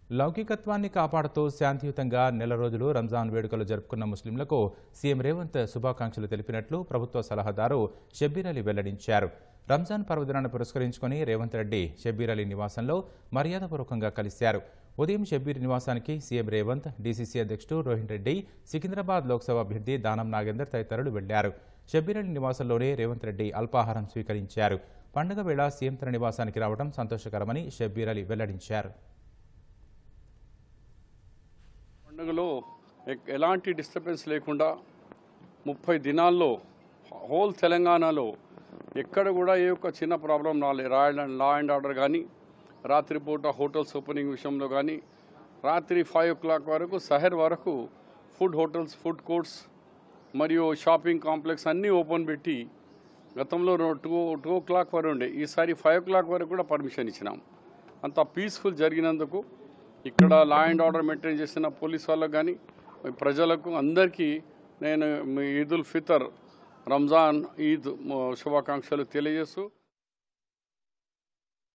లౌకికత్వాన్ని కాపాడుతూ శాంతియుతంగా నెల రోజులు రంజాన్ వేడుకలు జరుపుకున్న ముస్లింలకు సీఎం రేవంత్ శుభాకాంక్షలు తెలిపినట్లు ప్రభుత్వ సలహాదారు షబ్బీర్ అలీ వెల్లడించారు రంజాన్ పర్వదినాన్ని పురస్కరించుకుని రేవంత్ రెడ్డి షబ్బీర్ అలీ నివాసంలో మర్యాదపూర్వకంగా కలిశారు ఉదయం షబ్బీర్ నివాసానికి సీఎం రేవంత్ డీసీసీ అధ్యక్షుడు రోహిన్ రెడ్డి సికింద్రాబాద్ లోక్సభ అభ్యర్థి దానం నాగేందర్ తదితరులు వెళ్లారు షబ్బీర్ అలీ నివాసంలోనే రేవంత్ రెడ్డి అల్పాహారం స్వీకరించారు పండుగ వేళ సీఎం తన నివాసానికి రావడం సంతోషకరమని షబ్బీర్ అలీ వెల్లడించారు పండుగలో ఎ- ఎలాంటి డిస్టర్బెన్స్ లేకుండా ముప్పై దినాల్లో హోల్ తెలంగాణలో ఎక్కడ కూడా ఏ ఒక్క చిన్న ప్రాబ్లం రాలేదు రా లా అండ్ ఆర్డర్ కానీ రాత్రిపూట హోటల్స్ ఓపెనింగ్ విషయంలో కానీ రాత్రి ఫైవ్ ఓ క్లాక్ వరకు సహర్ వరకు ఫుడ్ హోటల్స్ ఫుడ్ కోర్ట్స్ మరియు షాపింగ్ కాంప్లెక్స్ అన్నీ ఓపెన్ పెట్టి గతంలో రో- టూ టూ ఓ క్లాక్ వరకు ఉండే ఈసారి ఫైవ్ ఓ క్లాక్ వరకు కూడా పర్మిషన్ ఇచ్చినాం అంత పీస్ఫుల్ జరిగినందుకు ఇక్కడ లా అండ్ ఆర్డర్ మెయింటైన్ చేసిన పోలీస్ వాళ్ళకు కానీ ప్రజలకు అందరికీ నేను మీ ఈదుల్ ఫితర్ రంజాన్ ఈద్ మ- శుభాకాంక్షలు తెలియజేస్తూ